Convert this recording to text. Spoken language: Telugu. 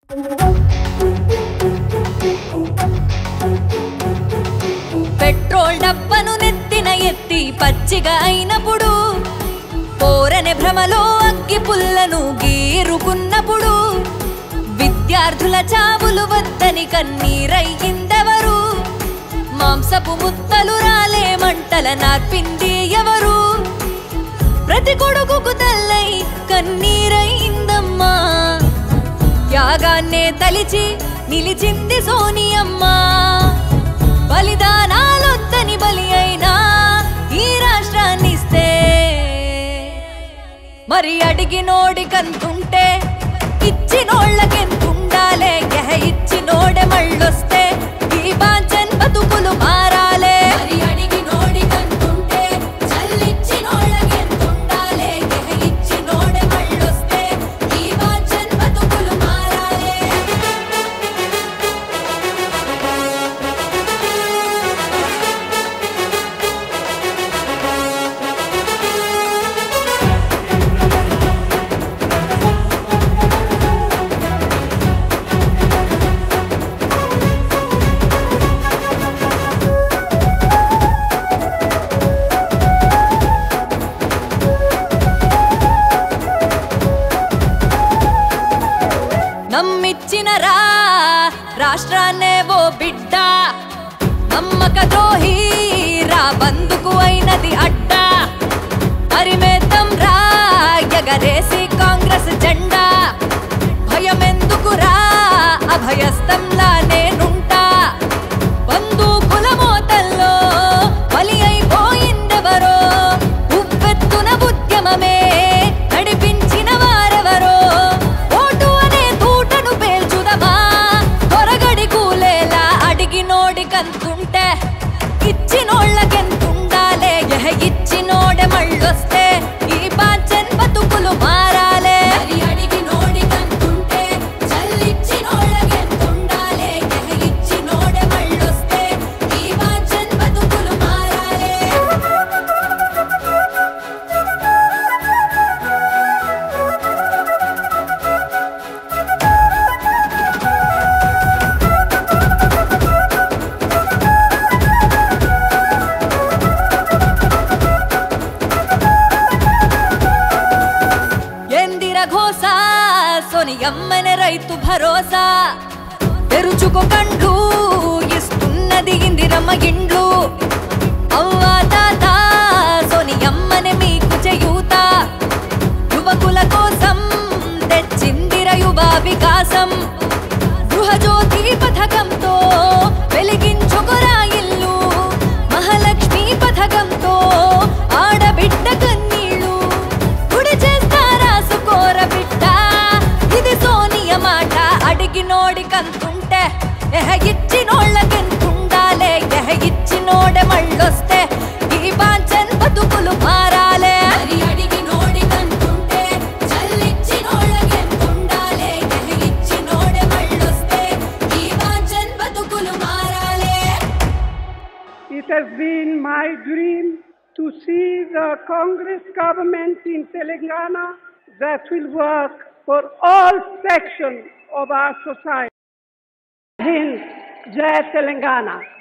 పెట్రోల్ డబ్బను నెత్తిన ఎత్తి పచ్చిగా అయినప్పుడు పోరని భ్రమలో అగ్గి పుల్లను గీరుకున్నప్పుడు విద్యార్థుల చావులు వద్దని కన్నీరయ్యిందెవరు మాంసపు ముత్తలు రాలే మంటల నార్పింది ఎవరు ప్రతి కొడుకుకు తల్లై కన్నీరయిందమ్మా త్యాగాన్నే తలిచి నిలిచింది సోనియమ్మా బలిదానాలొద్దని బలి అయినా ఈ రాష్ట్రాన్ని ఇస్తే మరి అడిగినోడి కంతుంటే ఇచ్చినోళ్ళకెంతుండాలే ఎహ ఇచ్చినోడె మళ్ళొస్తే ఈ బాంచన్ బతుకులు మారాలే మరి అడిగినోడి కంతుంటే చల్లిచ్చినోళ్ళకెంతుండాలే ఎహ ఇచ్చినోడె మళ్ళొస్తే ఈ బాంచన్ బతుకులు మారాలే నమ్మిచ్చిన రా రాష్ట్రాన్నే ఓ బిడ్డ నమ్మక ద్రోహి రా బందుకు అయినది అడ్డ పరిమేతం రా ఎగరేసి కాంగ్రెస్ జెండా భయమెందుకు రా అభయస్తంలా నేనుంటా బందూకుల మోతల్లో బలి అయిపోయిందెవరో ఉవ్వెత్తున ఉద్యమమే నడిపించిన వారెవరో ఓటు అనే తూటను పేల్చుదమా త్వరగడి కూలేలా అడిగినోడి కంతుంటే ఇచ్చినోళ్ళకెంతుండాలే ఎహ ఇచ్చినోడె మళ్ళొస్తే ఈ బాంచన్ బతుకులు మారాలే అడిగినోడి కంతుంటే చల్లిచ్చినోళ్ళకెంతుండాలే ఎహ ఇచ్చినోడె మళ్ళొస్తే ఈ బాంచన్ బతుకులు మారాలే ఎందిర ఘోష సోనియమ్మన రైతు భరోసా తెరుచుకో కండ్లు ఇస్తున్నది ఇందిరమ్మ ఇండ్లు అవ్వా తాత సోనియమ్మని మీకు చేయూత యువకుల కోసం తెచ్చిందిర యువ వికాసం గృహజ్యోతి పథకంతో వెలిగించుకురా ఇల్లు మహాలక్ష్మి పథకంతో ఆడబిడ్డ కన్నీళ్ళు గుడి చేస్తారా సుకోర బిడ్డ ఇది సోనియ మాట అడిగినోడి కంతుంటే ఎహ ఇచ్చినోళ్ళకెంతుండాలే ఎహ ఇచ్చినోడె మళ్ళొస్తే ఈ బాంచన్ బతుకులు మారాలే మరి అడిగినోడి కంతుంటే చల్లిచ్చినోళ్ళకెంతుండాలే ఎహ ఇచ్చినోడె మళ్ళొస్తే ఈ బాంచన్ బతుకులు మారాలే It has been my dream to see the Congress government in Telangana that will work for all sections of our society. Hind, Jai Telangana.